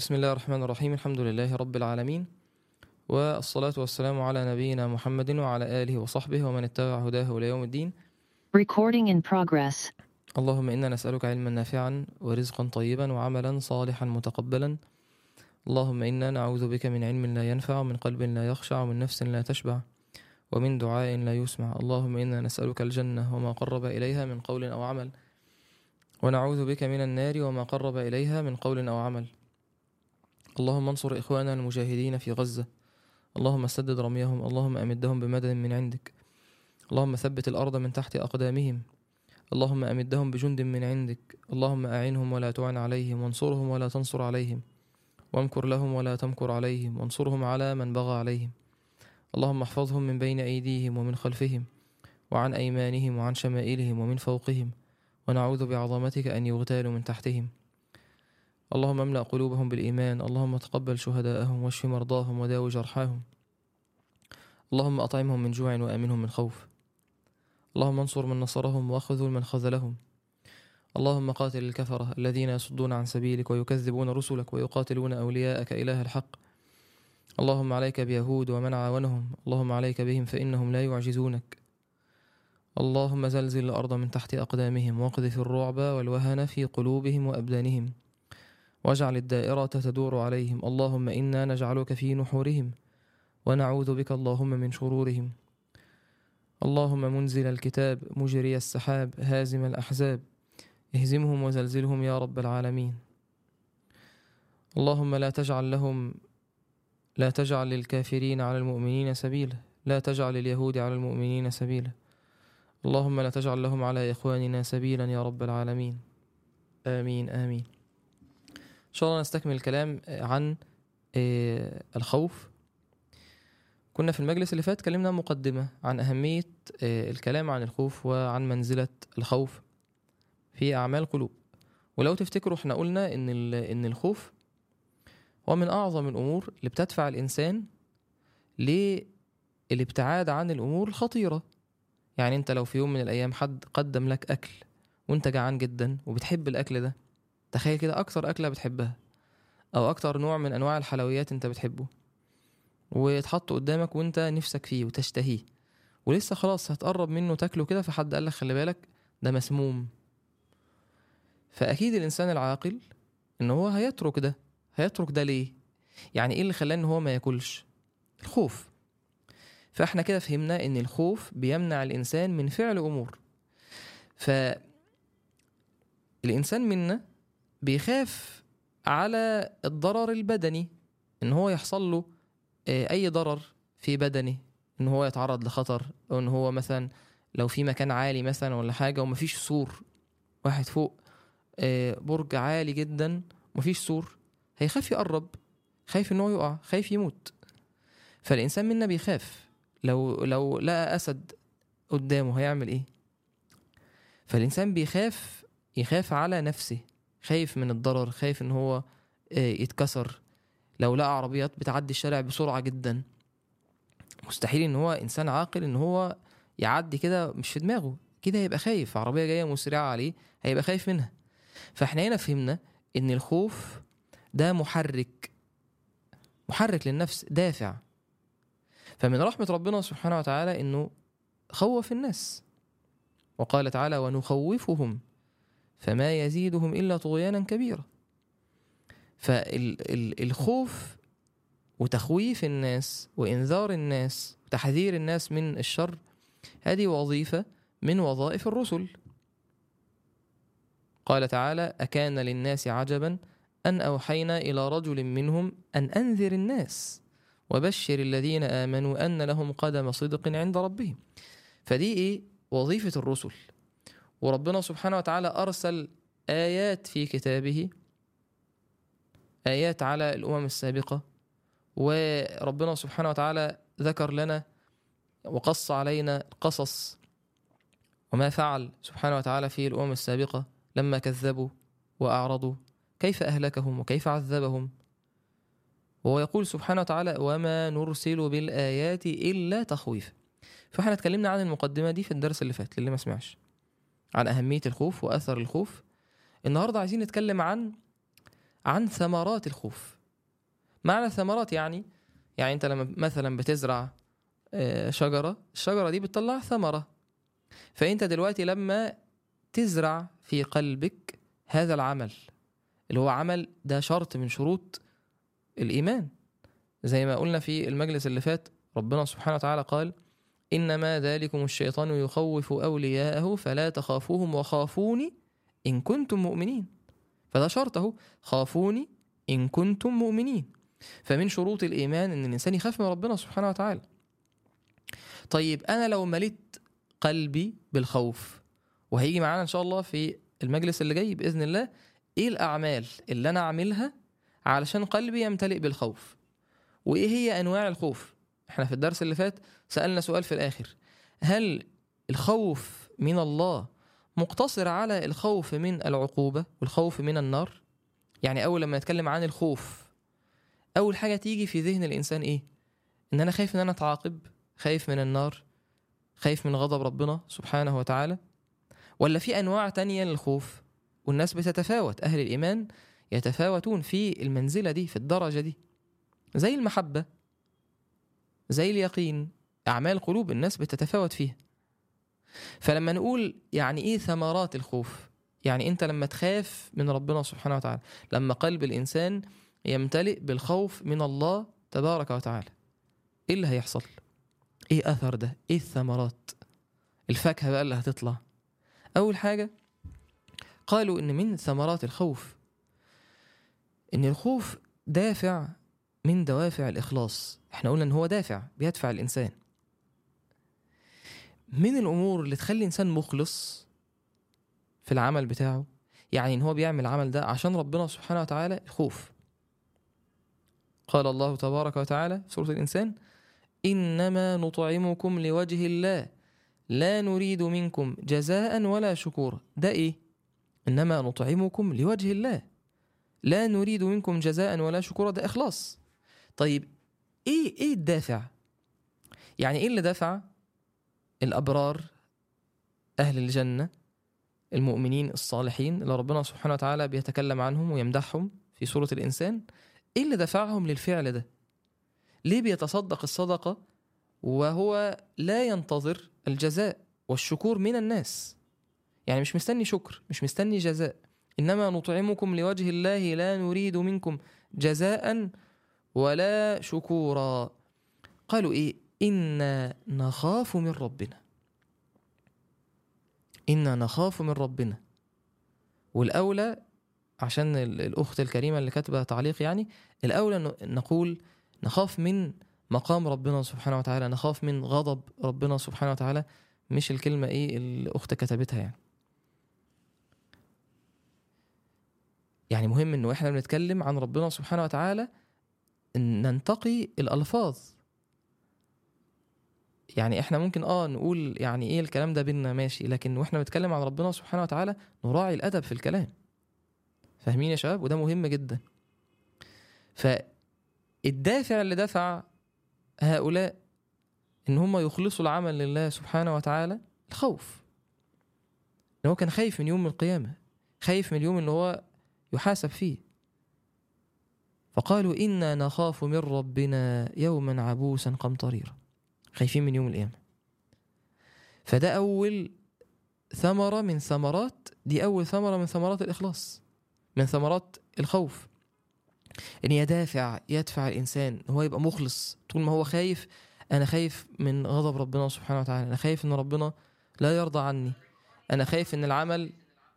بسم الله الرحمن الرحيم الحمد لله رب العالمين والصلاة والسلام على نبينا محمد وعلى آله وصحبه ومن اتبع هداه إلى يوم الدين Recording in progress. اللهم إنا نسألك علما نافعا ورزقا طيبا وعملا صالحا متقبلا اللهم إنا نعوذ بك من علم لا ينفع ومن قلب لا يخشع ومن نفس لا تشبع ومن دعاء لا يسمع اللهم إنا نسألك الجنة وما قرب إليها من قول أو عمل ونعوذ بك من النار وما قرب إليها من قول أو عمل اللهم انصر إخواننا المجاهدين في غزة اللهم سدد رميهم اللهم أمدهم بمدد من عندك اللهم ثبت الأرض من تحت أقدامهم اللهم أمدهم بجند من عندك اللهم أعنهم ولا تعن عليهم وانصرهم ولا تنصر عليهم وامكر لهم ولا تمكر عليهم وانصرهم على من بغى عليهم اللهم احفظهم من بين أيديهم ومن خلفهم وعن أيمانهم وعن شمائلهم ومن فوقهم ونعوذ بعظمتك أن يغتالوا من تحتهم اللهم املأ قلوبهم بالإيمان اللهم تقبل شهداءهم واشف مرضاهم وداوي جرحاهم اللهم أطعمهم من جوع وآمنهم من خوف اللهم انصر من نصرهم واخذل من خذلهم اللهم قاتل الكفرة الذين يصدون عن سبيلك ويكذبون رسلك ويقاتلون أولياءك إله الحق اللهم عليك بيهود ومن عاونهم اللهم عليك بهم فإنهم لا يعجزونك اللهم زلزل الأرض من تحت أقدامهم واقذف الرعب والوهن في قلوبهم وأبدانهم واجعل الدائرة تدور عليهم اللهم إنا نجعلك في نحورهم ونعوذ بك اللهم من شرورهم اللهم منزل الكتاب مجري السحاب هازم الأحزاب اهزمهم وزلزلهم يا رب العالمين اللهم لا تجعل لهم لا تجعل للكافرين على المؤمنين سبيلا لا تجعل اليهود على المؤمنين سبيلا اللهم لا تجعل لهم على إخواننا سبيلا يا رب العالمين آمين آمين إن شاء الله نستكمل الكلام عن آه، الخوف كنا في المجلس اللي فات اتكلمنا مقدمة عن أهمية آه، الكلام عن الخوف وعن منزلة الخوف في أعمال القلوب ولو تفتكروا احنا قلنا إن ال- إن الخوف هو من أعظم الأمور اللي بتدفع الإنسان للابتعاد عن الأمور الخطيرة يعني أنت لو في يوم من الأيام حد قدم لك أكل وأنت جعان جدا وبتحب الأكل ده تخيل كده أكتر أكلة بتحبها أو أكتر نوع من أنواع الحلويات أنت بتحبه ويتحط قدامك وأنت نفسك فيه وتشتهيه ولسه خلاص هتقرب منه تاكله كده فحد قالك خلي بالك ده مسموم فأكيد الإنسان العاقل إن هو هيترك ده هيترك ده ليه؟ يعني إيه اللي خلاه إن هو ما ياكلش؟ الخوف فإحنا كده فهمنا إن الخوف بيمنع الإنسان من فعل أمور ف الإنسان منا بيخاف على الضرر البدني إن هو يحصل له آه، أي ضرر في بدنه إن هو يتعرض لخطر أو إن هو مثلا لو في مكان عالي مثلا ولا حاجة ومفيش سور واحد فوق آه، برج عالي جدا مفيش سور هيخاف يقرب خايف إن هو يقع خايف يموت فالإنسان منا بيخاف لو لو لقى أسد قدامه هيعمل إيه فالإنسان بيخاف يخاف على نفسه خايف من الضرر خايف ان هو آه، يتكسر لو لقى عربيات بتعدي الشارع بسرعة جدا مستحيل ان هو انسان عاقل ان هو يعدي كده مش في دماغه كده هيبقى خايف عربية جاية مسرعة عليه هيبقى خايف منها فاحنا هنا فهمنا ان الخوف ده محرك محرك للنفس دافع فمن رحمة ربنا سبحانه وتعالى انه خوف الناس وقال تعالى ونخوفهم فما يزيدهم إلا طغيانا كبيرا فالخوف وتخويف الناس وإنذار الناس وتحذير الناس من الشر هذه وظيفة من وظائف الرسل قال تعالى أكان للناس عجبا أن أوحينا إلى رجل منهم أن أنذر الناس وبشر الذين آمنوا أن لهم قدم صدق عند ربهم فدي إيه وظيفة الرسل وربنا سبحانه وتعالى أرسل آيات في كتابه آيات على الأمم السابقة وربنا سبحانه وتعالى ذكر لنا وقص علينا القصص وما فعل سبحانه وتعالى في الأمم السابقة لما كذبوا وأعرضوا كيف أهلكهم وكيف عذبهم وهو يقول سبحانه وتعالى وما نرسل بالآيات إلا تخويفا فاحنا اتكلمنا عن المقدمة دي في الدرس اللي فات للي ما سمعش عن أهمية الخوف وأثر الخوف النهاردة عايزين نتكلم عن عن ثمرات الخوف معنى ثمرات يعني يعني انت لما مثلا بتزرع آه، شجرة الشجرة دي بتطلع ثمرة فانت دلوقتي لما تزرع في قلبك هذا العمل اللي هو عمل ده شرط من شروط الإيمان زي ما قلنا في المجلس اللي فات ربنا سبحانه وتعالى قال إنما ذلكم الشيطان يخوف أولياءه فلا تخافوهم وخافوني إن كنتم مؤمنين فده شرطه خافوني إن كنتم مؤمنين فمن شروط الإيمان إن الإنسان يخاف من ربنا سبحانه وتعالى طيب أنا لو مليت قلبي بالخوف وهيجي معانا إن شاء الله في المجلس اللي جاي بإذن الله إيه الأعمال اللي أنا أعملها علشان قلبي يمتلئ بالخوف وإيه هي أنواع الخوف إحنا في الدرس اللي فات سألنا سؤال في الآخر هل الخوف من الله مقتصر على الخوف من العقوبة والخوف من النار يعني أول لما نتكلم عن الخوف أول حاجة تيجي في ذهن الإنسان إيه إن أنا خايف إن أنا أتعاقب خايف من النار خايف من غضب ربنا سبحانه وتعالى ولا في أنواع تانية للخوف والناس بتتفاوت أهل الإيمان يتفاوتون في المنزلة دي في الدرجة دي زي المحبة زي اليقين أعمال قلوب الناس بتتفاوت فيها فلما نقول يعني إيه ثمرات الخوف يعني أنت لما تخاف من ربنا سبحانه وتعالى لما قلب الإنسان يمتلئ بالخوف من الله تبارك وتعالى إيه اللي هيحصل إيه أثر ده إيه الثمرات الفاكهة بقى اللي هتطلع أول حاجة قالوا إن من ثمرات الخوف إن الخوف دافع من دوافع الإخلاص إحنا قلنا إن هو دافع بيدفع الإنسان من الأمور اللي تخلي الإنسان مخلص في العمل بتاعه يعني إن هو بيعمل العمل ده عشان ربنا سبحانه وتعالى الخوف قال الله تبارك وتعالى في سورة الإنسان إنما نطعمكم لوجه الله لا نريد منكم جزاء ولا شكورا ده إيه؟ إنما نطعمكم لوجه الله لا نريد منكم جزاء ولا شكورا ده إخلاص طيب إيه إيه الدافع؟ يعني إيه اللي دفع الأبرار أهل الجنة المؤمنين الصالحين اللي ربنا سبحانه وتعالى بيتكلم عنهم ويمدحهم في سورة الإنسان إيه اللي دفعهم للفعل ده؟ ليه بيتصدق الصدقة وهو لا ينتظر الجزاء والشكور من الناس يعني مش مستني شكر مش مستني جزاء إنما نطعمكم لوجه الله لا نريد منكم جزاء ولا شكورا قالوا إيه إنا نخاف من ربنا إنا نخاف من ربنا والأولى عشان ال- الأخت الكريمة اللي كاتبة تعليق يعني الأولى ن- نقول نخاف من مقام ربنا سبحانه وتعالى نخاف من غضب ربنا سبحانه وتعالى مش الكلمة إيه الأخت كتبتها يعني يعني مهم إنه إحنا بنتكلم عن ربنا سبحانه وتعالى إن ننتقي الألفاظ يعني احنا ممكن اه نقول يعني ايه الكلام ده بينا ماشي لكن واحنا بنتكلم عن ربنا سبحانه وتعالى نراعي الادب في الكلام فاهمين يا شباب وده مهم جدا فالدافع اللي دفع هؤلاء ان هم يخلصوا العمل لله سبحانه وتعالى الخوف ان هو كان خايف من يوم القيامه خايف من اليوم اللي هو يحاسب فيه فقالوا انا نخاف من ربنا يوما عبوسا قمطريرا خايفين من يوم القيامه فده اول ثمره من ثمرات دي اول ثمره من ثمرات الاخلاص من ثمرات الخوف ان يدافع يدفع الانسان هو يبقى مخلص طول ما هو خايف انا خايف من غضب ربنا سبحانه وتعالى انا خايف ان ربنا لا يرضى عني انا خايف ان العمل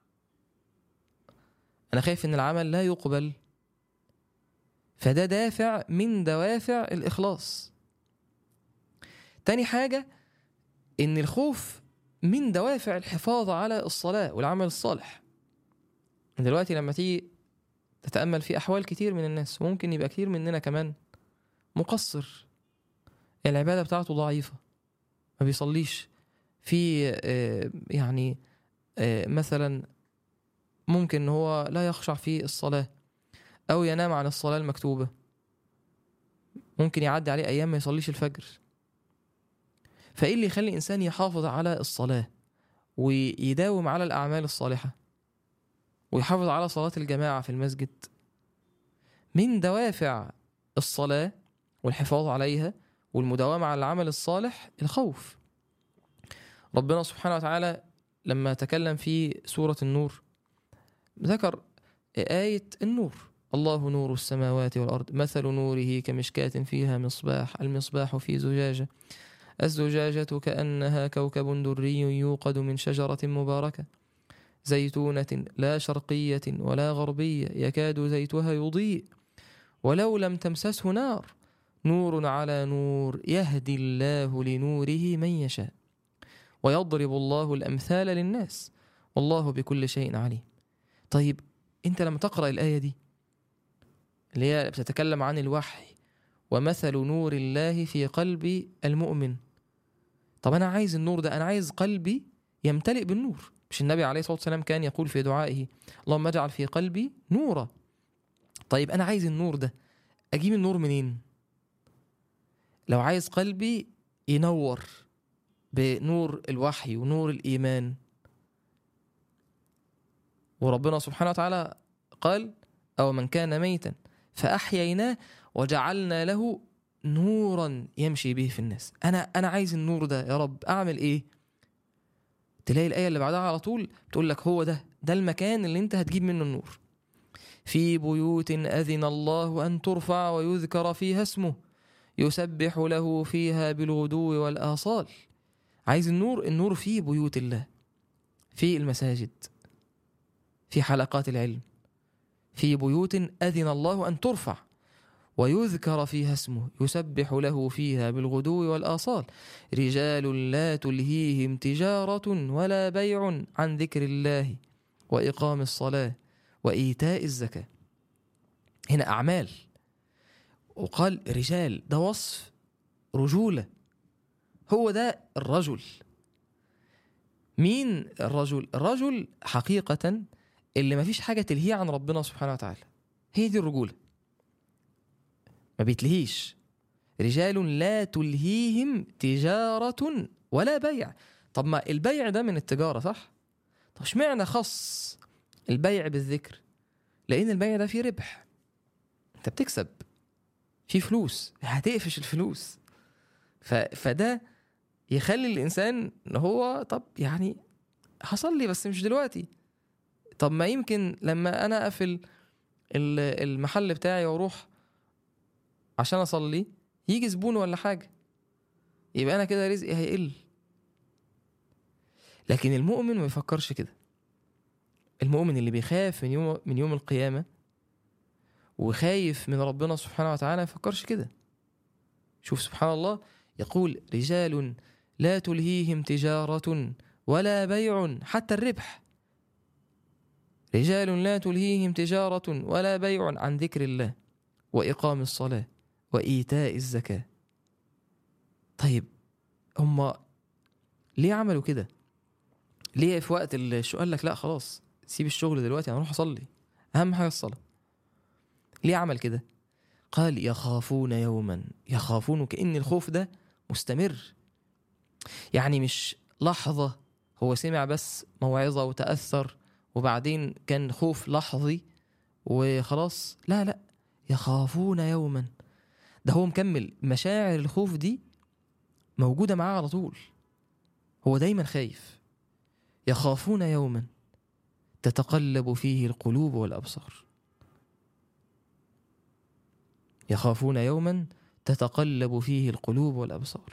انا خايف ان العمل لا يقبل فده دافع من دوافع الاخلاص تاني حاجه ان الخوف من دوافع الحفاظ على الصلاه والعمل الصالح دلوقتي لما تيجي تتامل في احوال كتير من الناس ممكن يبقى كتير مننا كمان مقصر العباده بتاعته ضعيفه ما بيصليش في آه، يعني آه، مثلا ممكن ان هو لا يخشع في الصلاه او ينام عن الصلاه المكتوبه ممكن يعدي عليه ايام ما يصليش الفجر فايه اللي يخلي الانسان يحافظ على الصلاه ويداوم على الاعمال الصالحه ويحافظ على صلاه الجماعه في المسجد من دوافع الصلاة والحفاظ عليها والمداومة على العمل الصالح الخوف ربنا سبحانه وتعالى لما تكلم في سورة النور ذكر آية النور الله نور السماوات والأرض مثل نوره كمشكاة فيها مصباح المصباح في زجاجة الزجاجة كأنها كوكب دري يوقد من شجرة مباركة زيتونة لا شرقية ولا غربية يكاد زيتها يضيء ولو لم تمسسه نار نور على نور يهدي الله لنوره من يشاء ويضرب الله الأمثال للناس والله بكل شيء عليم طيب أنت لما تقرأ الآية دي اللي هي بتتكلم عن الوحي ومثل نور الله في قلب المؤمن طب أنا عايز النور ده أنا عايز قلبي يمتلئ بالنور مش النبي عليه الصلاة والسلام كان يقول في دعائه اللهم اجعل في قلبي نورا طيب أنا عايز النور ده أجيب النور منين لو عايز قلبي ينور بنور الوحي ونور الإيمان وربنا سبحانه وتعالى قال أو من كان ميتا فأحييناه وجعلنا له نورا يمشي به في الناس أنا أنا عايز النور ده يا رب أعمل إيه تلاقي الآية اللي بعدها على طول تقول لك هو ده ده المكان اللي أنت هتجيب منه النور في بيوت أذن الله أن ترفع ويذكر فيها اسمه يسبح له فيها بالغدو والآصال عايز النور النور في بيوت الله في المساجد في حلقات العلم في بيوت أذن الله أن ترفع ويذكر فيها اسمه يسبح له فيها بالغدو والآصال رجال لا تلهيهم تجارة ولا بيع عن ذكر الله وإقام الصلاة وإيتاء الزكاة هنا أعمال وقال رجال ده وصف رجولة هو ده الرجل مين الرجل الرجل حقيقة اللي ما فيش حاجة تلهيه عن ربنا سبحانه وتعالى هي دي الرجولة ما بيتلهيش رجال لا تلهيهم تجارة ولا بيع طب ما البيع ده من التجارة صح طب اشمعنى خص البيع بالذكر لأن البيع ده فيه ربح انت بتكسب في فلوس هتقفش الفلوس ف... فده يخلي الانسان ان هو طب يعني هصلي بس مش دلوقتي طب ما يمكن لما انا اقفل ال- المحل بتاعي واروح عشان اصلي يجي زبون ولا حاجه يبقى انا كده رزقي هيقل لكن المؤمن ما يفكرش كده المؤمن اللي بيخاف من يوم من يوم القيامه وخايف من ربنا سبحانه وتعالى ما يفكرش كده شوف سبحان الله يقول رجال لا تلهيهم تجارة ولا بيع حتى الربح رجال لا تلهيهم تجارة ولا بيع عن ذكر الله وإقام الصلاة وإيتاء الزكاة طيب هم ليه عملوا كده ليه في وقت الشغل قال لك لا خلاص سيب الشغل دلوقتي انا اروح اصلي اهم حاجه الصلاه ليه عمل كده قال يخافون يوما يخافون كأن الخوف ده مستمر يعني مش لحظة هو سمع بس موعظة وتأثر وبعدين كان خوف لحظي وخلاص لا لا يخافون يوما ده هو مكمل مشاعر الخوف دي موجودة معاه على طول هو دايما خايف يخافون يوما تتقلب فيه القلوب والأبصار يخافون يوما تتقلب فيه القلوب والأبصار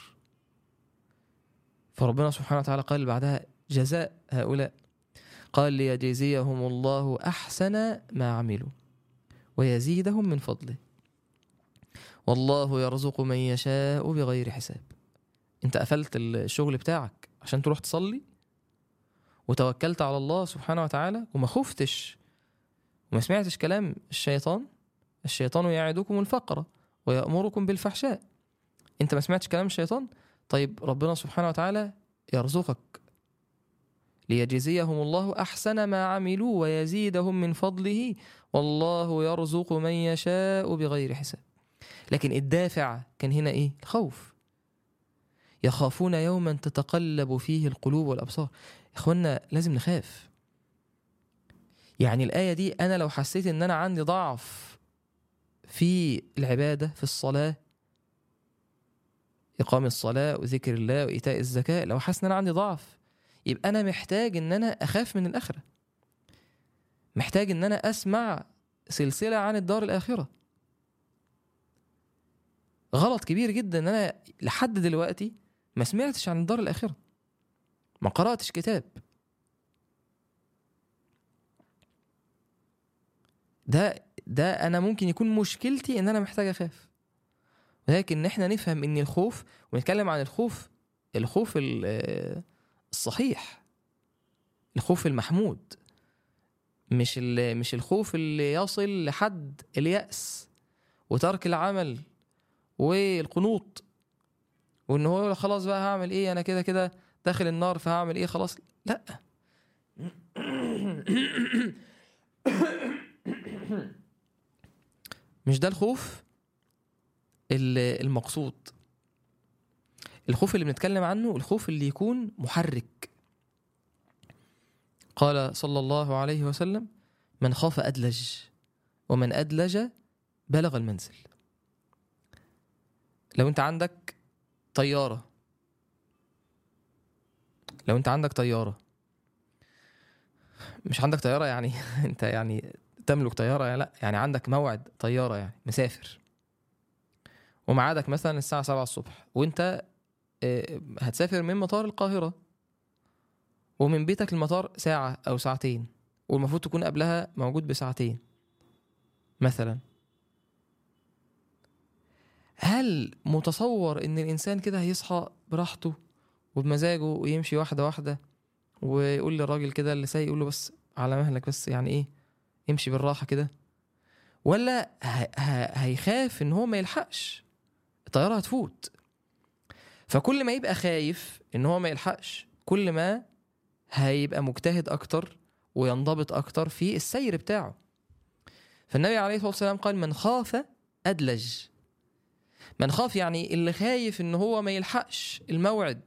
فربنا سبحانه وتعالى قال بعدها جزاء هؤلاء قال ليجزيهم الله أحسن ما عملوا ويزيدهم من فضله والله يرزق من يشاء بغير حساب انت قفلت الشغل بتاعك عشان تروح تصلي وتوكلت على الله سبحانه وتعالى وما خفتش وما سمعتش كلام الشيطان الشيطان يعدكم الفقر ويأمركم بالفحشاء انت ما سمعتش كلام الشيطان طيب ربنا سبحانه وتعالى يرزقك ليجزيهم الله أحسن ما عملوا ويزيدهم من فضله والله يرزق من يشاء بغير حساب لكن الدافع كان هنا ايه الخوف يخافون يوما تتقلب فيه القلوب والأبصار يا اخوانا لازم نخاف يعني الآية دي أنا لو حسيت إن أنا عندي ضعف في العبادة في الصلاة إقام الصلاة وذكر الله وإيتاء الزكاة لو حاسس إن أنا عندي ضعف يبقى أنا محتاج إن أنا أخاف من الآخرة محتاج إن أنا أسمع سلسلة عن الدار الآخرة غلط كبير جدا إن أنا لحد دلوقتي ما سمعتش عن الدار الآخرة ما قرأتش كتاب ده ده انا ممكن يكون مشكلتي ان انا محتاج اخاف ولكن ان احنا نفهم ان الخوف ونتكلم عن الخوف الخوف ال- آه، الصحيح الخوف المحمود مش ال- مش الخوف اللي يصل لحد اليأس وترك العمل والقنوط وان هو خلاص بقى هعمل ايه انا كده كده داخل النار فهعمل ايه خلاص لا مش ده الخوف ال- المقصود الخوف اللي بنتكلم عنه الخوف اللي يكون محرك قال صلى الله عليه وسلم من خاف أدلج ومن أدلج بلغ المنزل لو انت عندك طيارة لو انت عندك طيارة مش عندك طيارة يعني انت يعني تملك طيارة يعني لا يعني عندك موعد طيارة يعني مسافر وميعادك مثلا الساعة 7 الصبح وانت آه، هتسافر من مطار القاهرة ومن بيتك المطار ساعة أو ساعتين والمفروض تكون قبلها موجود بساعتين مثلا هل متصور ان الانسان كده هيصحى براحته وبمزاجه ويمشي واحده واحده ويقول للراجل كده اللي سايق يقول له بس على مهلك بس يعني ايه يمشي بالراحه كده ولا ه- ه- هيخاف ان هو ما يلحقش الطياره هتفوت فكل ما يبقى خايف ان هو ما يلحقش كل ما هيبقى مجتهد اكتر وينضبط اكتر في السير بتاعه فالنبي عليه الصلاه والسلام قال من خاف ادلج من خاف يعني اللي خايف ان هو ما يلحقش الموعد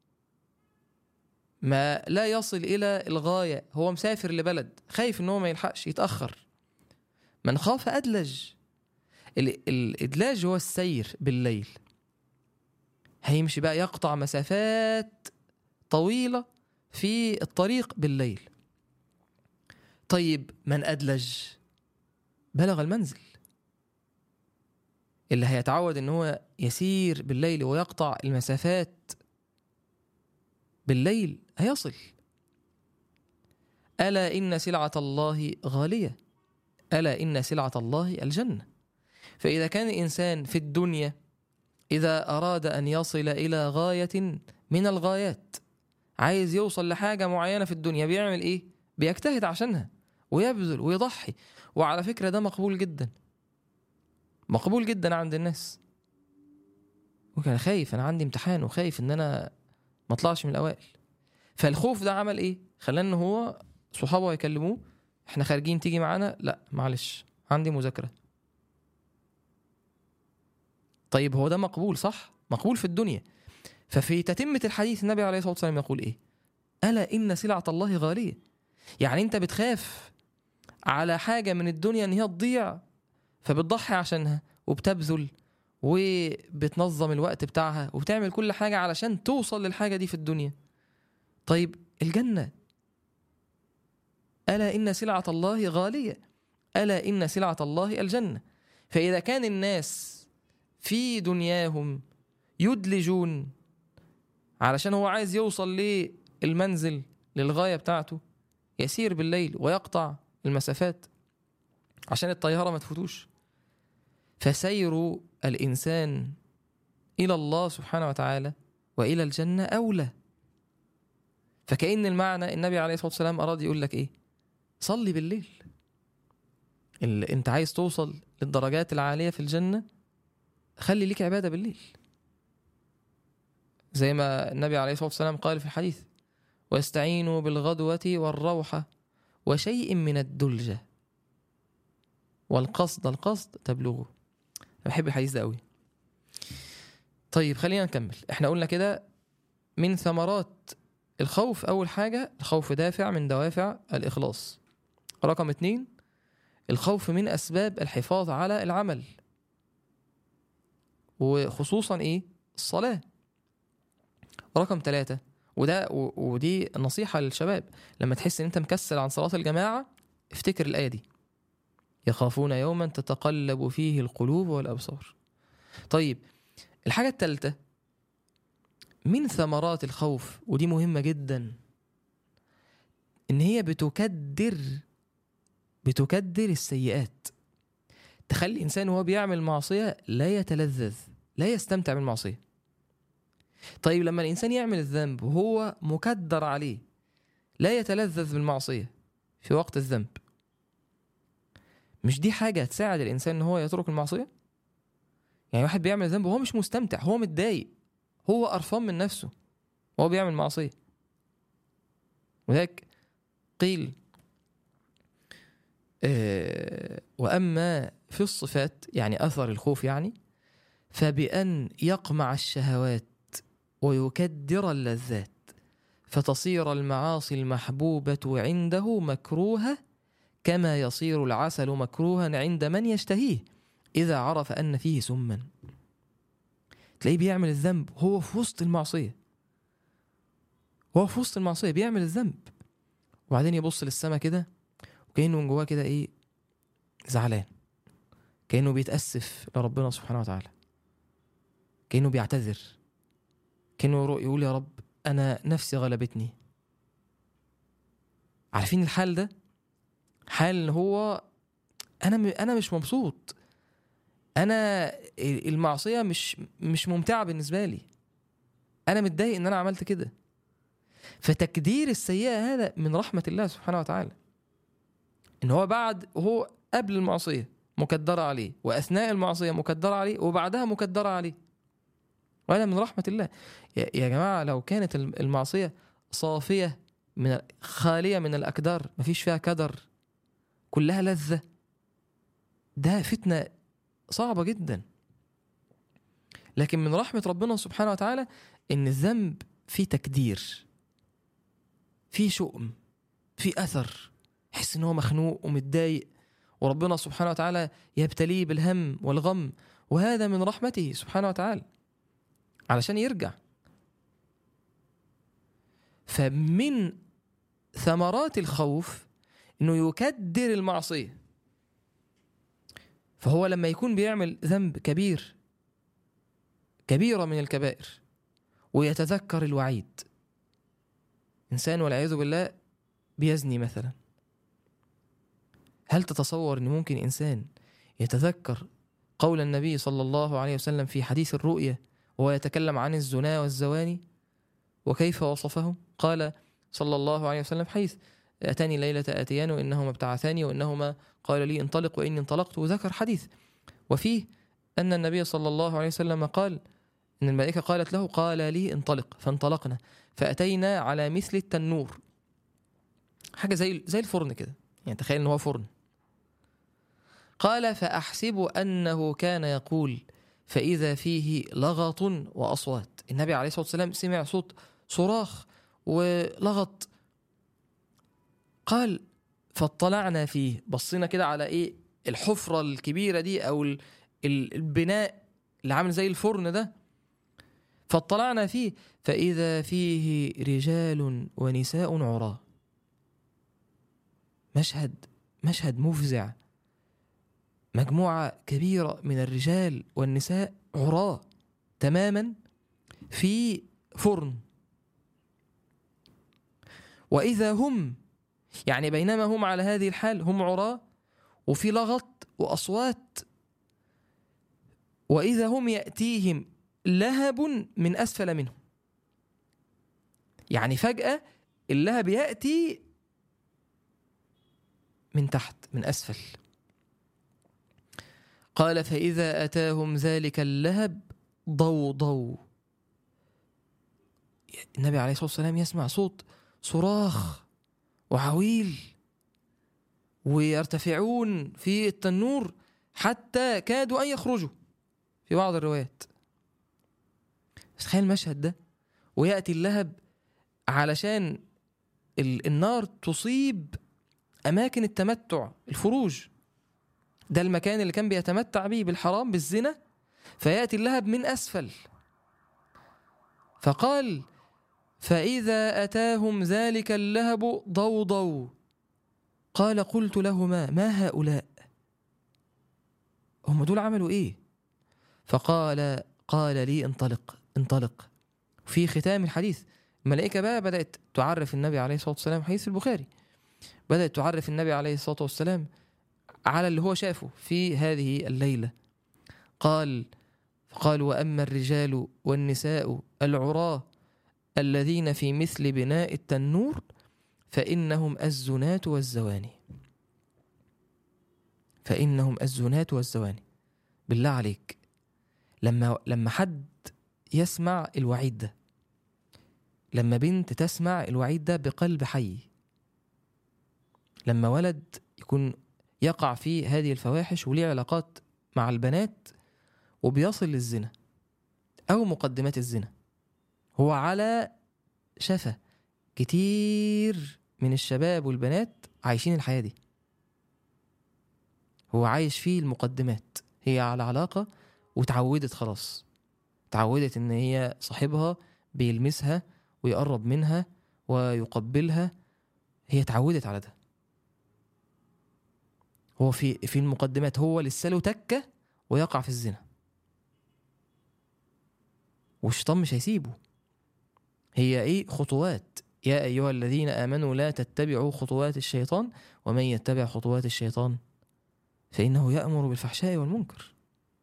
ما لا يصل الى الغايه هو مسافر لبلد خايف ان هو ما يلحقش يتاخر من خاف ادلج ال- الادلاج هو السير بالليل هيمشي بقى يقطع مسافات طويله في الطريق بالليل طيب من ادلج بلغ المنزل اللي هيتعود ان هو يسير بالليل ويقطع المسافات بالليل هيصل الا ان سلعه الله غاليه الا ان سلعه الله الجنه فاذا كان الانسان في الدنيا اذا اراد ان يصل الى غايه من الغايات عايز يوصل لحاجه معينه في الدنيا بيعمل ايه بيجتهد عشانها ويبذل ويضحي وعلى فكره ده مقبول جدا مقبول جدا عند الناس وكان خايف انا عندي امتحان وخايف ان انا ما اطلعش من الاوائل فالخوف ده عمل ايه خلاه ان هو صحابه يكلموه احنا خارجين تيجي معانا لا معلش عندي مذاكره طيب هو ده مقبول صح مقبول في الدنيا ففي تتمة الحديث النبي عليه الصلاة والسلام يقول ايه ألا إن سلعة الله غالية يعني انت بتخاف على حاجة من الدنيا ان هي تضيع فبتضحي عشانها وبتبذل وبتنظم الوقت بتاعها وبتعمل كل حاجة علشان توصل للحاجة دي في الدنيا طيب الجنة ألا إن سلعة الله غالية ألا إن سلعة الله الجنة فإذا كان الناس في دنياهم يدلجون علشان هو عايز يوصل للمنزل للغاية بتاعته يسير بالليل ويقطع المسافات عشان الطيارة ما تفوتوش فسير الإنسان إلى الله سبحانه وتعالى وإلى الجنة أولى فكأن المعنى النبي عليه الصلاة والسلام أراد يقول لك إيه صلي بالليل اللي أنت عايز توصل للدرجات العالية في الجنة خلي ليك عبادة بالليل زي ما النبي عليه الصلاة والسلام قال في الحديث واستعينوا بالغدوة والروحة وشيء من الدلجة والقصد القصد تبلغه أنا بحب الحديث ده قوي طيب خلينا نكمل احنا قلنا كده من ثمرات الخوف أول حاجة الخوف دافع من دوافع الإخلاص رقم اتنين الخوف من أسباب الحفاظ على العمل وخصوصا ايه الصلاة رقم ثلاثة وده و- ودي نصيحة للشباب لما تحس ان انت مكسل عن صلاة الجماعة افتكر الآية دي يخافون يوما تتقلب فيه القلوب والأبصار طيب الحاجة الثالثة من ثمرات الخوف ودي مهمة جدا ان هي بتكدر بتكدر السيئات تخلي الانسان وهو بيعمل معصيه لا يتلذذ لا يستمتع بالمعصيه طيب لما الانسان يعمل الذنب وهو مكدر عليه لا يتلذذ بالمعصيه في وقت الذنب مش دي حاجه تساعد الانسان ان هو يترك المعصيه يعني واحد بيعمل ذنب وهو مش مستمتع هو متضايق هو قرفان من نفسه وهو بيعمل معصيه وذلك قيل آه، واما في الصفات يعني اثر الخوف يعني فبان يقمع الشهوات ويكدر اللذات فتصير المعاصي المحبوبه عنده مكروهه كما يصير العسل مكروها عند من يشتهيه اذا عرف ان فيه سما تلاقيه بيعمل الذنب هو في وسط المعصيه هو في وسط المعصيه بيعمل الذنب وبعدين يبص للسما كده وكانه من جواه كده ايه زعلان كانه بيتاسف لربنا سبحانه وتعالى كانه بيعتذر كانه يرو- يقول يا رب انا نفسي غلبتني عارفين الحال ده حال ان هو انا م- انا مش مبسوط انا المعصيه مش مش ممتعه بالنسبه لي انا متضايق ان انا عملت كده فتكدير السيئه هذا من رحمه الله سبحانه وتعالى ان هو بعد هو قبل المعصيه مكدره عليه واثناء المعصيه مكدره عليه وبعدها مكدره عليه وهذا من رحمه الله يا يا جماعه لو كانت الم- المعصيه صافيه من خاليه من الاكدار مفيش فيها كدر كلها لذه ده فتنه صعبه جدا لكن من رحمه ربنا سبحانه وتعالى ان الذنب فيه تكدير فيه شؤم فيه اثر يحس ان هو مخنوق ومتضايق وربنا سبحانه وتعالى يبتليه بالهم والغم وهذا من رحمته سبحانه وتعالى علشان يرجع فمن ثمرات الخوف انه يكدر المعصيه فهو لما يكون بيعمل ذنب كبير كبيره من الكبائر ويتذكر الوعيد انسان والعياذ بالله بيزني مثلا هل تتصور ان ممكن انسان يتذكر قول النبي صلى الله عليه وسلم في حديث الرؤيا وهو يتكلم عن الزنا والزواني وكيف وصفهم قال صلى الله عليه وسلم حيث أتاني ليلة آتيان وإنهما ابتعثاني وإنهما قال لي انطلق وإني انطلقت وذكر حديث وفيه أن النبي صلى الله عليه وسلم قال إن الملائكة قالت له قال لي انطلق فانطلقنا فأتينا على مثل التنور حاجة زي زي الفرن كده يعني تخيل إن هو فرن قال فأحسب أنه كان يقول فإذا فيه لغط وأصوات النبي عليه الصلاة والسلام سمع صوت صراخ ولغط قال فاطلعنا فيه بصينا كده على ايه الحفرة الكبيرة دي او ال- ال- البناء اللي عامل زي الفرن ده فاطلعنا فيه فإذا فيه رجال ونساء عراة مشهد مشهد مفزع مجموعة كبيرة من الرجال والنساء عراة تماما في فرن وإذا هم يعني بينما هم على هذه الحال هم عراة وفي لغط وأصوات وإذا هم يأتيهم لهب من أسفل منهم يعني فجأة اللهب يأتي من تحت من أسفل قال فإذا أتاهم ذلك اللهب ضو ضو النبي عليه الصلاة والسلام يسمع صوت صراخ وعويل ويرتفعون في التنور حتى كادوا أن يخرجوا في بعض الروايات بس تخيل المشهد ده ويأتي اللهب علشان ال- النار تصيب أماكن التمتع الفروج ده المكان اللي كان بيتمتع به بالحرام بالزنا فيأتي اللهب من أسفل فقال فإذا أتاهم ذلك اللهب ضوضوا قال قلت لهما ما هؤلاء هم دول عملوا إيه فقال قال لي انطلق انطلق في ختام الحديث الملائكة بقى بدأت تعرف النبي عليه الصلاة والسلام حديث البخاري بدأت تعرف النبي عليه الصلاة والسلام على اللي هو شافه في هذه الليلة قال قال وأما الرجال والنساء العراة الذين في مثل بناء التنور فإنهم الزنات والزواني فإنهم الزنات والزواني بالله عليك لما لما حد يسمع الوعيد ده لما بنت تسمع الوعيد ده بقلب حي لما ولد يكون يقع في هذه الفواحش وليه علاقات مع البنات وبيصل للزنا أو مقدمات الزنا هو على شفا كتير من الشباب والبنات عايشين الحياة دي هو عايش فيه المقدمات هي على علاقة وتعودت خلاص تعودت ان هي صاحبها بيلمسها ويقرب منها ويقبلها هي اتعودت على ده هو في في المقدمات هو لسه له تكه ويقع في الزنا والشيطان مش هيسيبه هي ايه خطوات يا ايها الذين امنوا لا تتبعوا خطوات الشيطان ومن يتبع خطوات الشيطان فانه يامر بالفحشاء والمنكر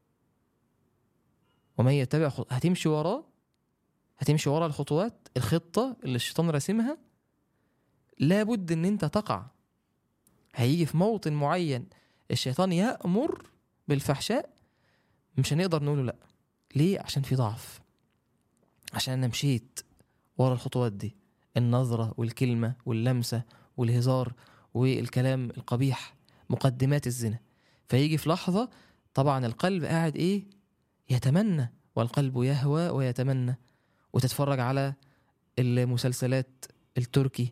ومن يتبع خط... هتمشي وراه هتمشي ورا الخطوات الخطه اللي الشيطان راسمها لابد ان انت تقع هيجي في موطن معين الشيطان يأمر بالفحشاء مش هنقدر نقوله لا ليه عشان في ضعف عشان انا مشيت ورا الخطوات دي النظرة والكلمة واللمسة والهزار والكلام القبيح مقدمات الزنا فيجي في لحظة طبعا القلب قاعد ايه يتمنى والقلب يهوى ويتمنى وتتفرج على المسلسلات التركي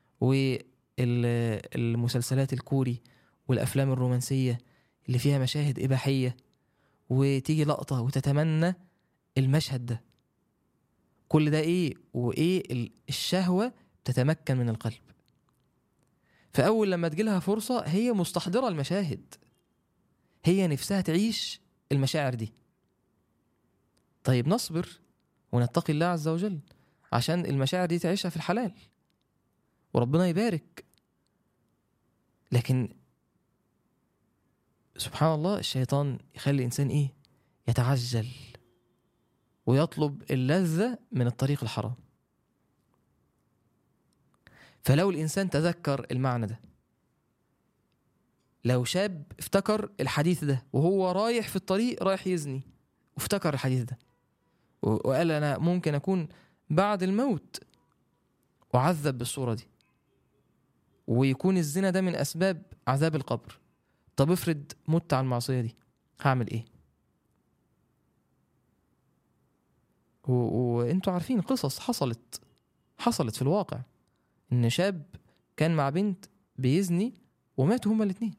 والمسلسلات الكوري والافلام الرومانسيه اللي فيها مشاهد اباحيه وتيجي لقطه وتتمنى المشهد ده كل ده ايه وايه ال- الشهوه تتمكن من القلب فاول لما تجيلها فرصه هي مستحضره المشاهد هي نفسها تعيش المشاعر دي طيب نصبر ونتقي الله عز وجل عشان المشاعر دي تعيشها في الحلال وربنا يبارك لكن سبحان الله الشيطان يخلي الانسان ايه يتعجل ويطلب اللذة من الطريق الحرام فلو الإنسان تذكر المعنى ده لو شاب افتكر الحديث ده وهو رايح في الطريق رايح يزني وافتكر الحديث ده و- وقال أنا ممكن أكون بعد الموت أعذب بالصورة دي ويكون الزنا ده من أسباب عذاب القبر طب افرض مت على المعصية دي هعمل إيه و... وانتوا عارفين قصص حصلت حصلت في الواقع ان شاب كان مع بنت بيزني وماتوا هما الاتنين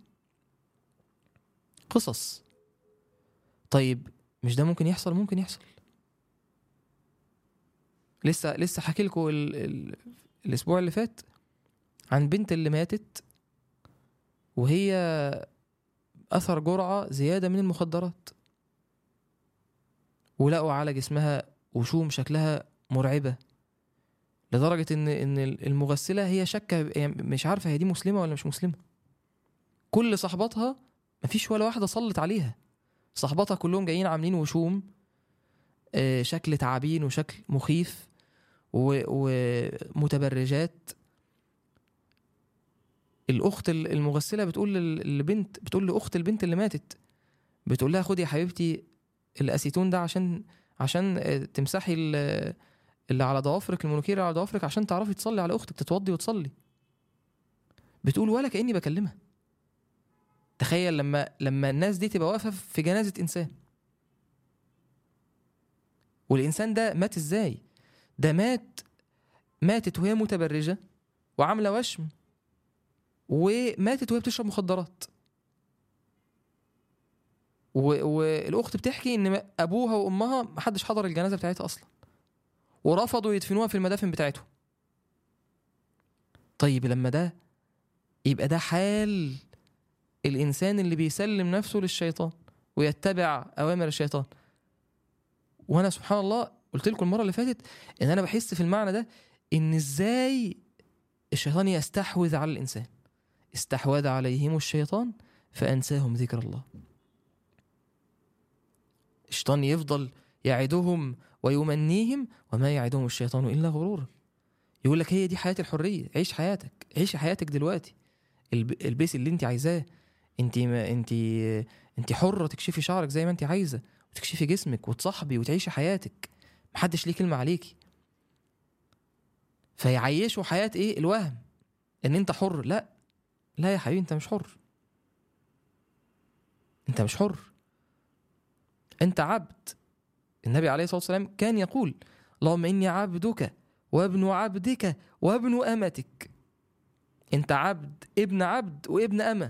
قصص طيب مش ده ممكن يحصل ممكن يحصل لسه لسه حكي لكم ال... ال... الاسبوع اللي فات عن بنت اللي ماتت وهي اثر جرعه زياده من المخدرات ولقوا على جسمها وشوم شكلها مرعبه لدرجه ان ان المغسله هي شاكه يعني مش عارفه هي دي مسلمه ولا مش مسلمه كل صحباتها مفيش ولا واحده صلت عليها صحباتها كلهم جايين عاملين وشوم آه، شكل تعابين وشكل مخيف و- ومتبرجات الاخت ال- المغسله بتقول لل- للبنت بتقول لاخت البنت اللي ماتت بتقول لها خدي يا حبيبتي الاسيتون ده عشان عشان آه، تمسحي ال- اللي على ضوافرك المنوكير اللي على ضوافرك عشان تعرفي تصلي على اختك تتوضي وتصلي بتقول ولا كاني بكلمها تخيل لما لما الناس دي تبقى واقفه في جنازه انسان والانسان ده مات ازاي ده مات ماتت وهي متبرجه وعامله وشم وماتت وهي بتشرب مخدرات و- والاخت بتحكي ان ابوها وامها محدش حضر الجنازه بتاعتها اصلا ورفضوا يدفنوها في المدافن بتاعتهم طيب لما ده يبقى ده حال الانسان اللي بيسلم نفسه للشيطان ويتبع اوامر الشيطان وانا سبحان الله قلت لكم المره اللي فاتت ان انا بحس في المعنى ده ان ازاي الشيطان يستحوذ على الانسان استحوذ عليهم الشيطان فانساهم ذكر الله الشيطان يفضل يعدهم ويمنيهم وما يعدهم الشيطان الا غرورا يقول لك هي دي حياه الحريه عيش حياتك عيش حياتك دلوقتي الب- البسي اللي انت عايزاه انت ما انت انت حره تكشفي شعرك زي ما انت عايزه وتكشفي جسمك وتصاحبي وتعيشي حياتك محدش ليه كلمه عليكي فيعيشوا حياه ايه الوهم ان انت حر لا لا يا حبيبي انت مش حر انت مش حر انت عبد النبي عليه الصلاه والسلام كان يقول اللهم اني عبدك وابن عبدك وابن امتك انت عبد ابن عبد وابن امه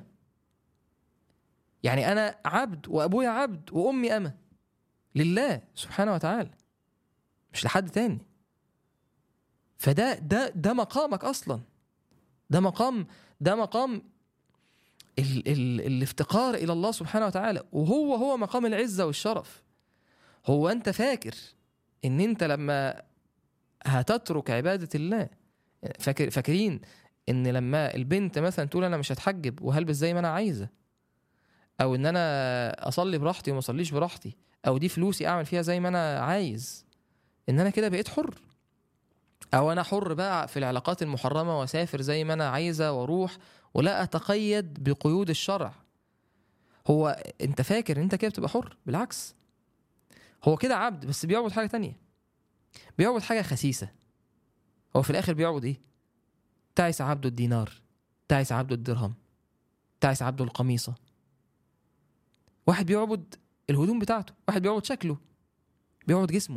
يعني انا عبد وابويا عبد وامي امه لله سبحانه وتعالى مش لحد تاني فده ده ده مقامك اصلا ده مقام ده مقام ال ال الافتقار الى الله سبحانه وتعالى وهو هو مقام العزه والشرف هو انت فاكر ان انت لما هتترك عباده الله فاكر فاكرين ان لما البنت مثلا تقول انا مش هتحجب وهلبس زي ما انا عايزه او ان انا اصلي براحتي وما اصليش براحتي او دي فلوسي اعمل فيها زي ما انا عايز ان انا كده بقيت حر او انا حر بقى في العلاقات المحرمه واسافر زي ما انا عايزه واروح ولا اتقيد بقيود الشرع هو انت فاكر ان انت كده بتبقى حر بالعكس هو كده عبد بس بيعبد حاجه تانية بيعبد حاجه خسيسه هو في الاخر بيعبد ايه تعس عبد الدينار تعس عبد الدرهم تعس عبد القميصه واحد بيعبد الهدوم بتاعته واحد بيعبد شكله بيعبد جسمه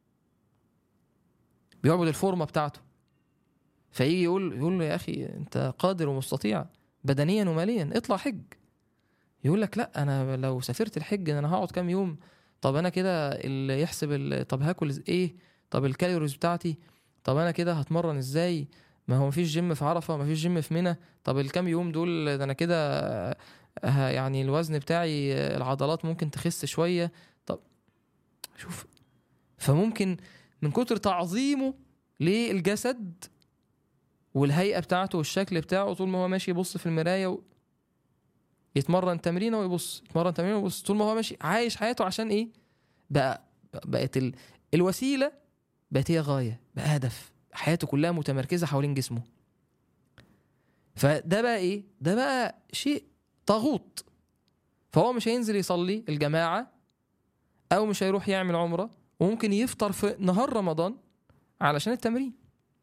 بيعبد الفورمه بتاعته فيجي يقول يقول له يا اخي انت قادر ومستطيع بدنيا وماليا اطلع حج يقول لك لا انا لو سافرت الحج انا هقعد كام يوم طب انا كده اللي يحسب ال- طب هاكل إز- ايه طب الكالوريز بتاعتي طب انا كده هتمرن ازاي ما هو مفيش جيم في عرفه مفيش جيم في منى طب الكام يوم دول ده انا كده ه- يعني الوزن بتاعي العضلات ممكن تخس شويه طب شوف فممكن من كتر تعظيمه للجسد والهيئه بتاعته والشكل بتاعه طول ما هو ماشي يبص في المرايه و... يتمرن تمرينه ويبص يتمرن تمرينه ويبص طول ما هو ماشي عايش حياته عشان ايه بقى بقت ال... الوسيله بقت هي غايه بقى هدف حياته كلها متمركزه حوالين جسمه فده بقى ايه ده بقى شيء طاغوت فهو مش هينزل يصلي الجماعه او مش هيروح يعمل عمره وممكن يفطر في نهار رمضان علشان التمرين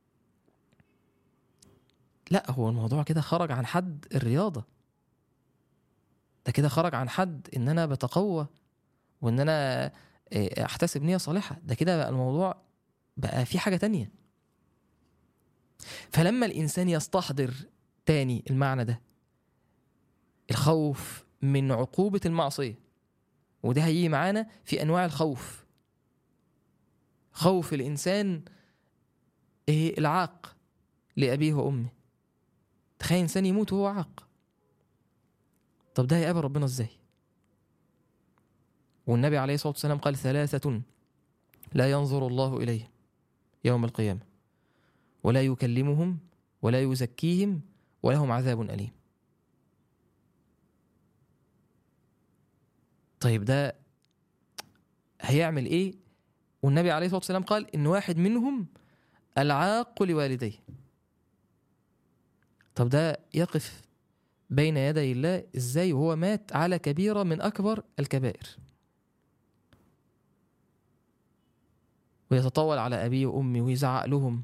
لا هو الموضوع كده خرج عن حد الرياضة ده كده خرج عن حد ان انا بتقوى وان انا إيه، احتسب نية صالحة ده كده بقى الموضوع بقى في حاجة تانية فلما الانسان يستحضر تاني المعنى ده الخوف من عقوبة المعصية وده هيجي معانا في انواع الخوف خوف الانسان ايه العاق لابيه وامه تخيل انسان يموت وهو عاق طب ده هيقابل ربنا ازاي والنبي عليه الصلاه والسلام قال ثلاثه لا ينظر الله اليهم يوم القيامه ولا يكلمهم ولا يزكيهم ولهم عذاب اليم طيب ده هيعمل ايه والنبي عليه الصلاه والسلام قال ان واحد منهم العاق لوالديه طب ده يقف بين يدي الله ازاي وهو مات على كبيره من اكبر الكبائر ويتطاول على ابيه وامي ويزعق لهم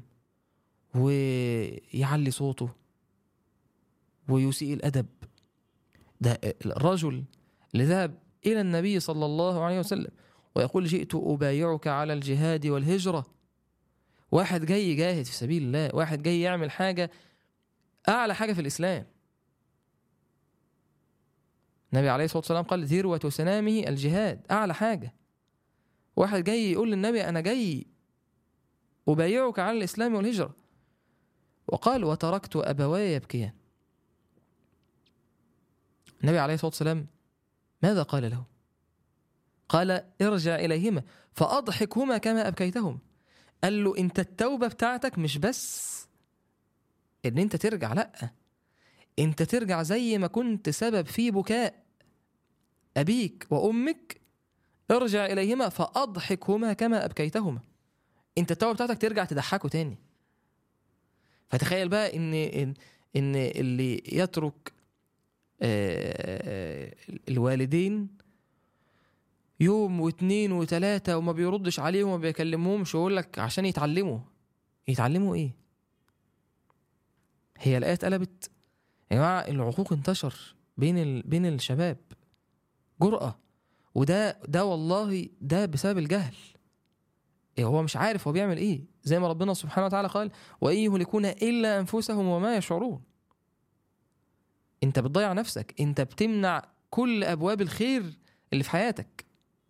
ويعلي صوته ويسيء الادب ده الرجل اللي ذهب الى النبي صلى الله عليه وسلم ويقول جئت ابايعك على الجهاد والهجره واحد جاي يجاهد في سبيل الله واحد جاي يعمل حاجه اعلى حاجه في الاسلام النبي عليه الصلاه والسلام قال ذروه سنامه الجهاد اعلى حاجه واحد جاي يقول للنبي انا جاي ابايعك على الاسلام والهجره وقال وتركت ابواي يبكيان النبي عليه الصلاه والسلام ماذا قال له قال ارجع اليهما فاضحكهما كما ابكيتهم قال له انت التوبه بتاعتك مش بس ان انت ترجع لا انت ترجع زي ما كنت سبب في بكاء ابيك وامك ارجع اليهما فاضحكهما كما ابكيتهما انت التوبه بتاعتك ترجع تضحكه تاني فتخيل بقى ان ان, إن اللي يترك آه، الوالدين يوم واتنين وتلاتة وما بيردش عليهم وما بيكلمهمش ويقول لك عشان يتعلموا يتعلموا ايه هي الآية اتقلبت يا جماعة العقوق انتشر بين ال... بين الشباب جرأة وده ده والله ده بسبب الجهل إيه هو مش عارف هو بيعمل ايه زي ما ربنا سبحانه وتعالى قال وإن يهلكون إلا أنفسهم وما يشعرون انت بتضيع نفسك انت بتمنع كل أبواب الخير اللي في حياتك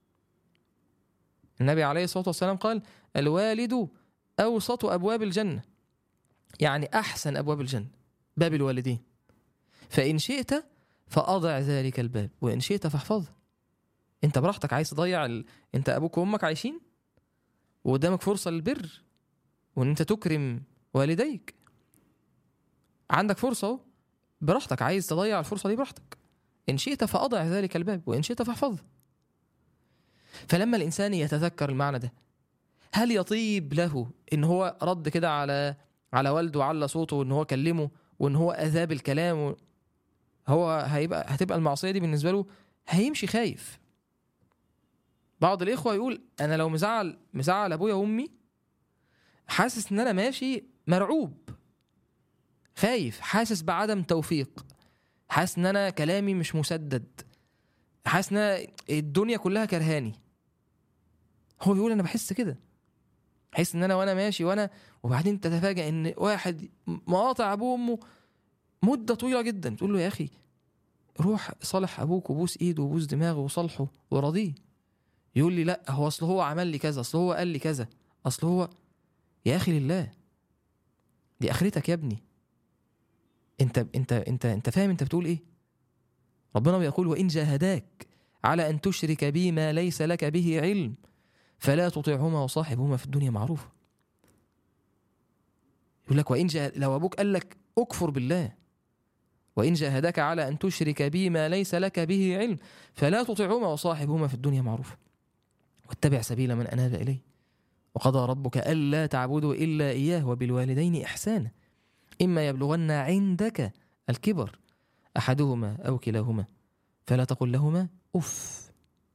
النبي عليه الصلاة والسلام قال الوالد أوسط أبواب الجنة يعني أحسن أبواب الجنة باب الوالدين فإن شئت فأضع ذلك الباب وإن شئت فاحفظه أنت براحتك عايز تضيع ال... أنت أبوك وأمك عايشين وقدامك فرصة للبر وإن أنت تكرم والديك عندك فرصة أهو براحتك عايز تضيع الفرصة دي براحتك إن شئت فأضع ذلك الباب وإن شئت فاحفظه فلما الإنسان يتذكر المعنى ده هل يطيب له إن هو رد كده على على والده وعلى صوته وإن هو كلمه وإن هو أذاه بالكلام و... هو هيبقى هتبقى المعصية دي بالنسبة له هيمشي خايف بعض الإخوة يقول أنا لو مزعل مزعل أبويا وأمي حاسس إن أنا ماشي مرعوب خايف حاسس بعدم توفيق حاسس إن أنا كلامي مش مسدد حاسس إن أنا الدنيا كلها كرهاني هو بيقول أنا بحس كده حس ان انا وانا ماشي وانا وبعدين تتفاجئ ان واحد مقاطع ابوه وامه مده طويله جدا تقول له يا اخي روح صالح ابوك وبوس ايده وبوس دماغه وصالحه وراضيه يقول لي لا هو اصل هو عمل لي كذا اصل هو قال لي كذا اصل هو يا اخي لله دي اخرتك يا ابني انت انت انت انت فاهم انت بتقول ايه ربنا بيقول وان جاهداك على ان تشرك بي ما ليس لك به علم فلا تطيعهما وصاحبهما في الدنيا معروفة يقول لك وإن جاهد لو أبوك قال لك أكفر بالله وإن جاهدك على أن تشرك بي ما ليس لك به علم فلا تطيعهما وصاحبهما في الدنيا معروفة واتبع سبيل من أناب إليه وقضى ربك ألا تعبدوا إلا إياه وبالوالدين إحسانا إما يبلغن عندك الكبر أحدهما أو كلاهما فلا تقل لهما أف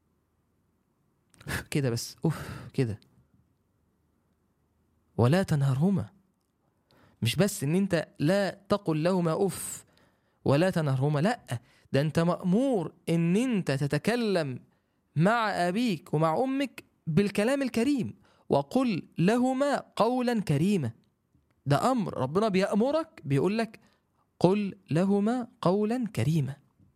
كده بس أف كده ولا تنهرهما مش بس ان انت لا تقل لهما اف ولا تنهرهما لا ده انت مأمور ان انت تتكلم مع ابيك ومع امك بالكلام الكريم وقل لهما قولا كريما ده امر ربنا بيأمرك بيقول لك قل لهما قولا كريما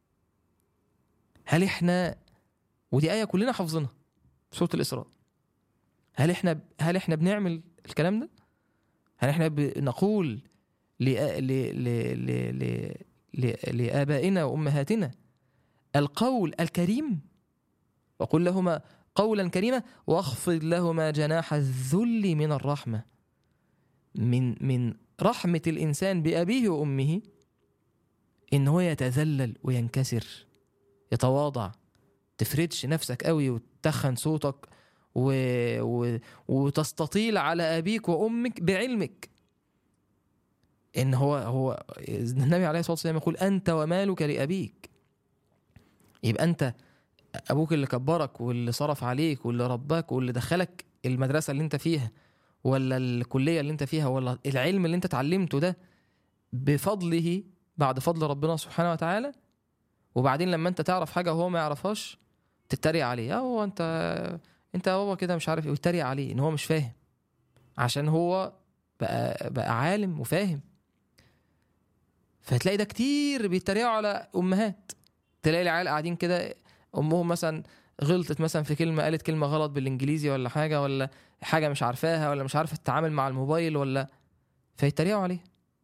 هل احنا ودي آية كلنا حافظينها سورة الإسراء هل احنا هل احنا بنعمل الكلام ده؟ هل احنا بنقول لآ- ل- ل- ل- ل- ل- لآبائنا وأمهاتنا القول الكريم وقل لهما قولا كريما واخفض لهما جناح الذل من الرحمة من من رحمة الإنسان بأبيه وأمه إن هو يتذلل وينكسر يتواضع تفردش نفسك قوي وتخن صوتك و... و... وتستطيل على أبيك وأمك بعلمك إن هو هو النبي عليه الصلاة والسلام يقول أنت ومالك لأبيك يبقى أنت أبوك اللي كبرك واللي صرف عليك واللي رباك واللي دخلك المدرسة اللي أنت فيها ولا الكلية اللي أنت فيها ولا العلم اللي أنت اتعلمته ده بفضله بعد فضل ربنا سبحانه وتعالى وبعدين لما أنت تعرف حاجة وهو ما يعرفهاش تتريق عليه اه هو انت انت يا بابا كده مش عارف ايه ويتريق عليه ان هو مش فاهم عشان هو بقى بقى عالم وفاهم فهتلاقي ده كتير بيتريقوا على امهات تلاقي العيال قاعدين كده امهم مثلا غلطت مثلا في كلمه قالت كلمه غلط بالانجليزي ولا حاجه ولا حاجه مش عارفاها ولا مش عارفه تتعامل مع الموبايل ولا فيتريقوا عليها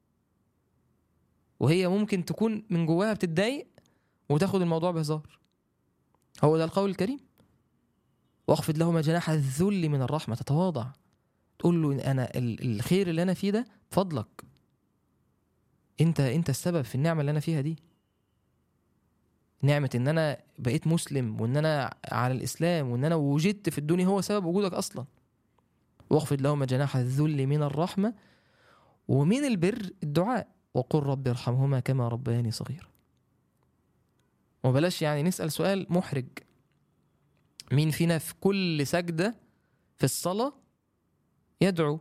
وهي ممكن تكون من جواها بتتضايق وتاخد الموضوع بهزار هو ده القول الكريم واخفض لهما جناح الذل من الرحمه تتواضع تقول له إن انا ال- الخير اللي انا فيه ده بفضلك انت انت السبب في النعمه اللي انا فيها دي نعمه ان انا بقيت مسلم وان انا على الاسلام وان انا وجدت في الدنيا هو سبب وجودك اصلا واخفض لهما جناح الذل من الرحمه ومن البر الدعاء وقل رب ارحمهما كما ربياني صغيرا وبلاش يعني نسال سؤال محرج مين فينا في كل سجده في الصلاه يدعو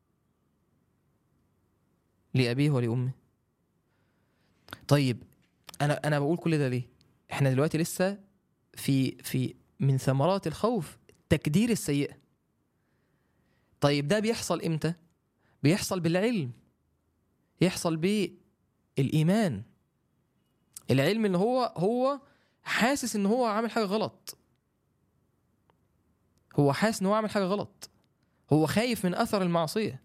لأبيه ولأمه طيب أنا أنا بقول كل ده ليه؟ إحنا دلوقتي لسه في في من ثمرات الخوف تكدير السيئة طيب ده بيحصل إمتى؟ بيحصل بالعلم يحصل بالإيمان العلم اللي هو هو حاسس إن هو عامل حاجة غلط هو حاسس إن هو عامل حاجة غلط هو خايف من اثر المعصيه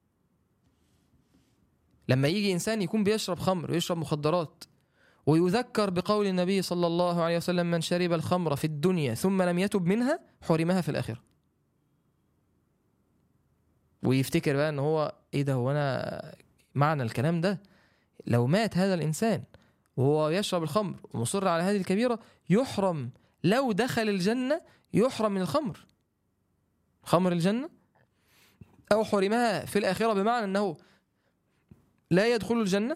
لما يجي انسان يكون بيشرب خمر ويشرب مخدرات ويذكر بقول النبي صلى الله عليه وسلم من شرب الخمر في الدنيا ثم لم يتب منها حرمها في الاخره ويفتكر بقى ان هو ايه ده هو انا معنى الكلام ده لو مات هذا الانسان وهو يشرب الخمر ومصر على هذه الكبيره يحرم لو دخل الجنه يحرم من الخمر خمر الجنه أو حرمها في الآخرة بمعنى أنه لا يدخل الجنة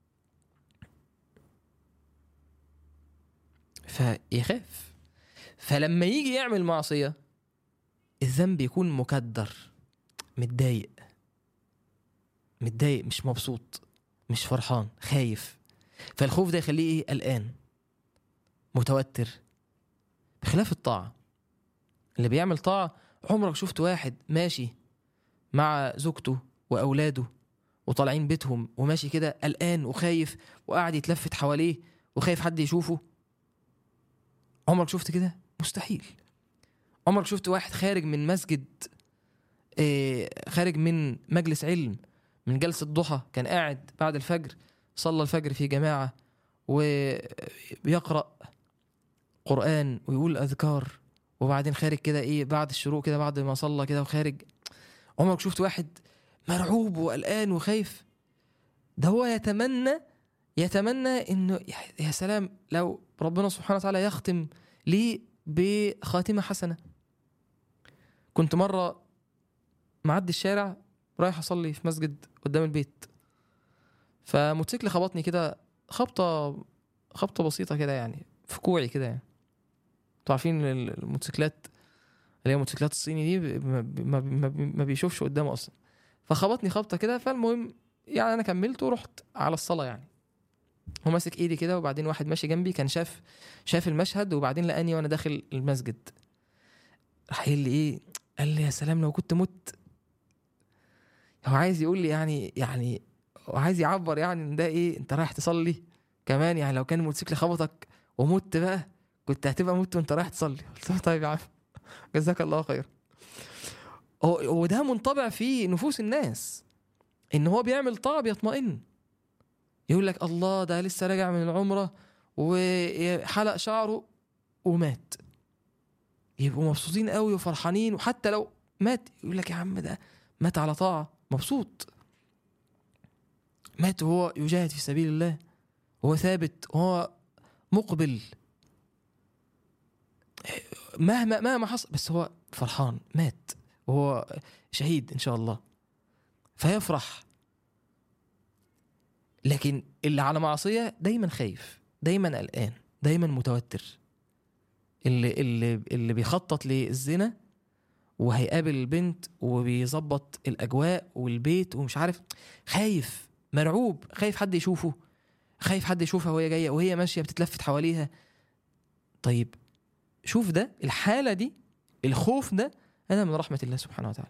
فيخاف فلما يجي يعمل معصية الذنب يكون مكدر متضايق متضايق مش مبسوط مش فرحان خايف فالخوف ده يخليه ايه قلقان متوتر بخلاف الطاعة اللي بيعمل طاعة عمرك شفت واحد ماشي مع زوجته واولاده وطالعين بيتهم وماشي كده قلقان وخايف وقاعد يتلفت حواليه وخايف حد يشوفه عمرك شفت كده مستحيل عمرك شفت واحد خارج من مسجد آه، خارج من مجلس علم من جلسة ضحى كان قاعد بعد الفجر صلى الفجر في جماعة وبيقرأ قرآن ويقول أذكار وبعدين خارج كده إيه بعد الشروق كده بعد ما صلى كده وخارج عمرك شفت واحد مرعوب وقلقان وخايف ده هو يتمنى يتمنى انه يا- يا سلام لو ربنا سبحانه وتعالى يختم لي بخاتمه حسنه كنت مره معدي الشارع رايح اصلي في مسجد قدام البيت فموتوسيكل خبطني كده خبطه خبطه بسيطه كده يعني في كوعي كده يعني انتوا عارفين ال- الموتوسيكلات اللي هي الموتوسيكلات الصيني دي ب- ما, ما, ما, ما بيشوفش قدامه اصلا فخبطني خبطه كده فالمهم يعني انا كملت ورحت على الصلاه يعني هو ماسك ايدي كده وبعدين واحد ماشي جنبي كان شاف شاف المشهد وبعدين لقاني وانا داخل المسجد راح قايل لي ايه قال لي يا سلام لو كنت مت هو عايز يقول لي يعني يعني هو عايز يعبر يعني ان ده ايه انت رايح تصلي كمان يعني لو كان الموتوسيكل خبطك ومت بقى كنت هتبقى مت وانت رايح تصلي قلت له طيب يا عم جزاك الله خير هو وده منطبع في نفوس الناس ان هو بيعمل طاعه بيطمئن يقول لك الله ده لسه راجع من العمره وحلق شعره ومات يبقوا مبسوطين قوي وفرحانين وحتى لو مات يقول لك يا عم ده مات على طاعه مبسوط مات وهو يجاهد في سبيل الله وهو ثابت وهو مقبل مهما مهما حصل بس هو فرحان مات وهو شهيد ان شاء الله فيفرح لكن اللي على معصيه دايما خايف دايما قلقان دايما متوتر اللي اللي اللي بيخطط للزنا وهيقابل البنت وبيظبط الاجواء والبيت ومش عارف خايف مرعوب خايف حد يشوفه خايف حد يشوفها وهي جايه وهي ماشيه بتتلفت حواليها طيب شوف ده الحاله دي الخوف ده هذا من رحمه الله سبحانه وتعالى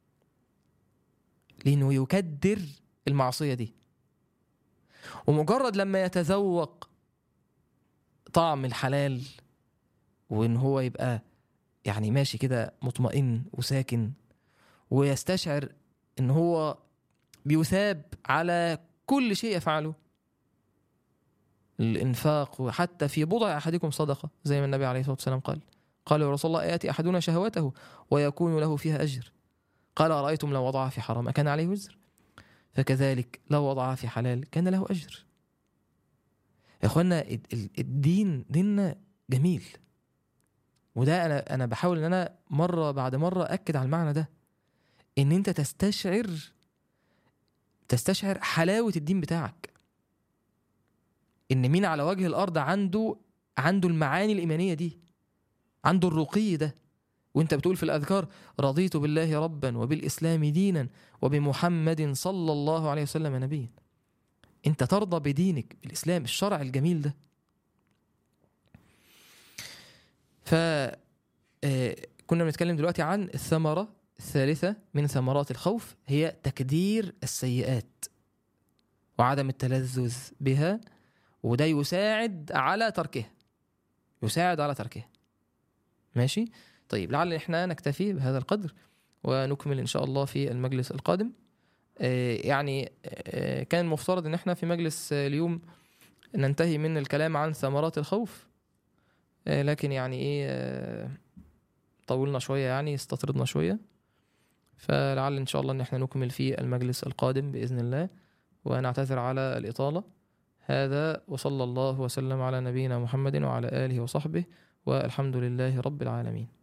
لانه يكدر المعصيه دي ومجرد لما يتذوق طعم الحلال وان هو يبقى يعني ماشي كده مطمئن وساكن ويستشعر ان هو بيثاب على كل شيء يفعله الانفاق وحتى في بضع احدكم صدقه زي ما النبي عليه الصلاه والسلام قال قال يا رسول الله ياتي احدنا شهوته ويكون له فيها اجر قال ارايتم لو وضعها في حرام اكان عليه وزر فكذلك لو وضعها في حلال كان له اجر يا اخوانا ال- ال- الدين ديننا جميل وده انا انا بحاول ان انا مره بعد مره اكد على المعنى ده ان انت تستشعر تستشعر حلاوه الدين بتاعك ان مين على وجه الارض عنده عنده المعاني الايمانيه دي عنده الرقي ده وانت بتقول في الاذكار رضيت بالله ربا وبالاسلام دينا وبمحمد صلى الله عليه وسلم نبيا انت ترضى بدينك بالاسلام الشرع الجميل ده ف آه، كنا بنتكلم دلوقتي عن الثمره الثالثه من ثمرات الخوف هي تكدير السيئات وعدم التلذذ بها وده يساعد على تركها يساعد على تركها ماشي طيب لعل احنا نكتفي بهذا القدر ونكمل ان شاء الله في المجلس القادم آه، يعني آه، كان المفترض ان احنا في مجلس آه، اليوم ننتهي من الكلام عن ثمرات الخوف آه، لكن يعني ايه آه، طولنا شويه يعني استطردنا شويه فلعل ان شاء الله ان احنا نكمل في المجلس القادم باذن الله ونعتذر على الاطاله هذا وصلى الله وسلم على نبينا محمد وعلى اله وصحبه والحمد لله رب العالمين